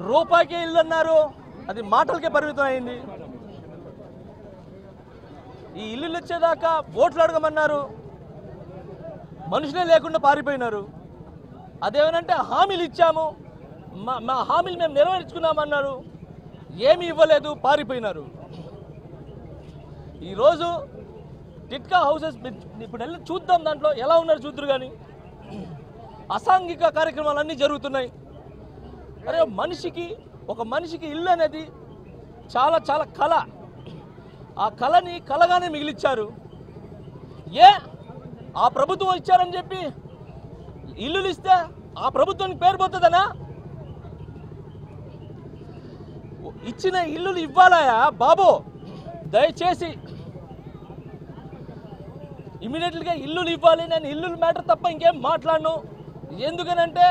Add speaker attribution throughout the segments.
Speaker 1: రూపాయికే ఇల్లు అన్నారు అది మాటలకే పరిమితం అయింది ఈ ఇల్లులు వచ్చేదాకా ఓట్లు అడగమన్నారు మనుషులే లేకుండా పారిపోయినారు అదేమనంటే హామీలు ఇచ్చాము మా మా హామీలు మేము నెరవేర్చుకున్నామన్నారు ఏమీ ఇవ్వలేదు పారిపోయినారు ఈరోజు టిట్కా హౌసెస్ ఇప్పుడు వెళ్ళి చూద్దాం దాంట్లో ఎలా ఉన్నారు చూద్దరు కానీ అసాంఘిక కార్యక్రమాలన్నీ జరుగుతున్నాయి అరే మనిషికి ఒక మనిషికి ఇల్లు అనేది చాలా చాలా కళ ఆ కళని కలగానే మిగిలిచ్చారు ఏ ఆ ప్రభుత్వం ఇచ్చారని చెప్పి ఇల్లులు ఇస్తే ఆ ప్రభుత్వానికి పేరు పోతుందనా ఇచ్చిన ఇల్లులు ఇవ్వాలయా బాబు దయచేసి ఇమీడియట్గా ఇల్లులు ఇవ్వాలి నేను ఇల్లులు మ్యాటర్ తప్ప ఇంకేం మాట్లాడను ఎందుకనంటే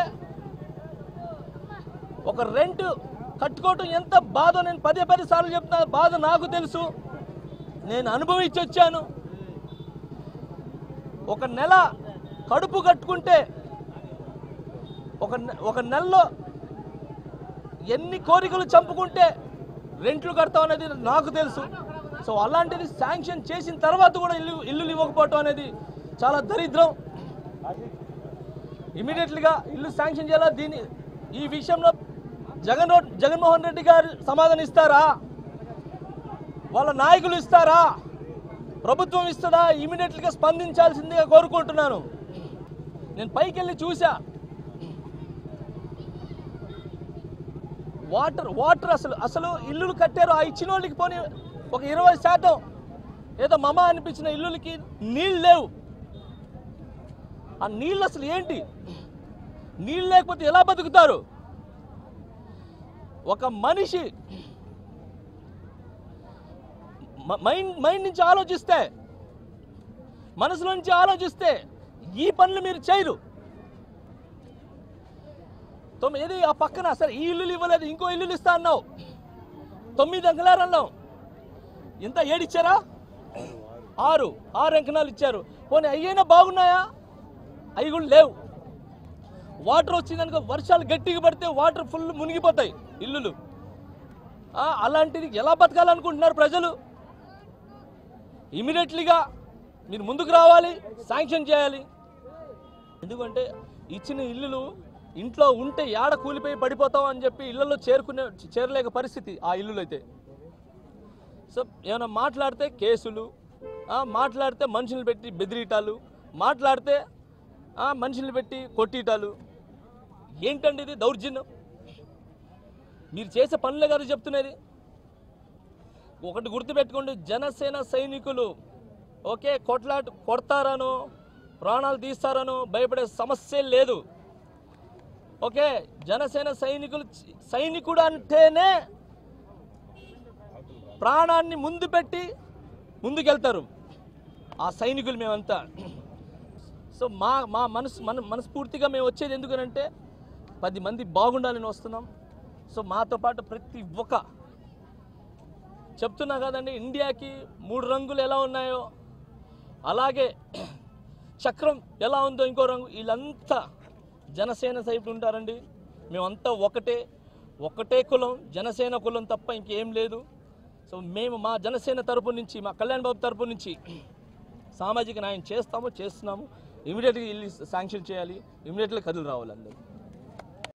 Speaker 1: ఒక రెంట్ కట్టుకోవటం ఎంత బాధో నేను పదే పది సార్లు చెప్తున్నా బాధ నాకు తెలుసు నేను అనుభవించి వచ్చాను ఒక నెల కడుపు కట్టుకుంటే ఒక నె- ఒక నెలలో ఎన్ని కోరికలు చంపుకుంటే రెంట్లు కడతాం అనేది నాకు తెలుసు సో అలాంటిది శాంక్షన్ చేసిన తర్వాత కూడా ఇల్లు ఇల్లులు ఇవ్వకపోవటం అనేది చాలా దరిద్రం ఇమీడియట్లీగా ఇల్లు శాంక్షన్ చేయాలా దీని ఈ విషయంలో జగన్ రో- జగన్మోహన్ రెడ్డి గారు సమాధానం ఇస్తారా వాళ్ళ నాయకులు ఇస్తారా ప్రభుత్వం ఇస్తుందా ఇమీడియట్లీగా స్పందించాల్సిందిగా కోరుకుంటున్నాను నేను పైకి వెళ్ళి చూసా వాటర్ వాటర్ అసలు అసలు ఇల్లులు కట్టారు ఆ ఇచ్చిన వాళ్ళకి పోనీ ఒక ఇరవై శాతం ఏదో మమ అనిపించిన ఇల్లులకి నీళ్ళు లేవు ఆ నీళ్ళు అసలు ఏంటి నీళ్ళు లేకపోతే ఎలా బతుకుతారు ఒక మనిషి మ- మైండ్ మైండ్ నుంచి ఆలోచిస్తే మనసులో నుంచి ఆలోచిస్తే ఈ పనులు మీరు చేయరు తొమ్మిది ఏది ఆ పక్కన సరే ఈ ఇల్లులు ఇవ్వలేదు ఇంకో ఇల్లులు ఇస్తా అన్నావు తొమ్మిది అంకలారు అన్నావు ఇంత ఏడిచ్చారా ఆరు ఆరు అంకణాలు ఇచ్చారు పోనీ అయ్యైనా బాగున్నాయా అవి కూడా లేవు వాటర్ వచ్చిందనుకో వర్షాలు గట్టిగా పడితే వాటర్ ఫుల్ మునిగిపోతాయి ఇల్లులు ఆ, అలాంటిది ఎలా బతకాలనుకుంటున్నారు ప్రజలు ఇమీడియట్లీగా మీరు ముందుకు రావాలి శాంక్షన్ చేయాలి ఎందుకంటే ఇచ్చిన ఇల్లులు ఇంట్లో ఉంటే యాడ కూలిపోయి పడిపోతాం అని చెప్పి ఇళ్లలో చేరుకునే చేరలేక పరిస్థితి ఆ ఇల్లులు అయితే సో ఏమైనా మాట్లాడితే కేసులు ఆ, మాట్లాడితే మనుషులు పెట్టి బెదిరీటాలు మాట్లాడితే ఆ, మనుషులు పెట్టి కొట్టిటాలు ఏంటండి ఇది దౌర్జన్యం మీరు చేసే పనులే కాదు చెప్తున్నది ఒకటి గుర్తుపెట్టుకోండి జనసేన సైనికులు ఓకే కొట్లాట కొడతారనో ప్రాణాలు తీస్తారనో భయపడే సమస్య లేదు ఓకే జనసేన సైనికులు చి- సైనికుడు అంటేనే ప్రాణాన్ని ముందు పెట్టి ముందుకెళ్తారు ఆ సైనికులు మేమంతా సో మా మా మనసు మన మనస్ఫూర్తిగా మేము వచ్చేది ఎందుకనంటే పది మంది బాగుండాలని వస్తున్నాం సో మాతో పాటు ప్రతి ఒక్క చెప్తున్నా కదండి ఇండియాకి మూడు రంగులు ఎలా ఉన్నాయో అలాగే చక్రం ఎలా ఉందో ఇంకో రంగు వీళ్ళంతా జనసేన సైపు ఉంటారండి మేమంతా ఒకటే ఒకటే కులం జనసేన కులం తప్ప ఇంకేం లేదు సో మేము మా జనసేన తరపు నుంచి మా కళ్యాణ్ బాబు తరపు నుంచి సామాజిక న్యాయం చేస్తాము చేస్తున్నాము ఇమీడియట్గా ఇల్లు శాంక్షన్ చేయాలి ఇమీడియట్గా కదులు రావాలి అందరూ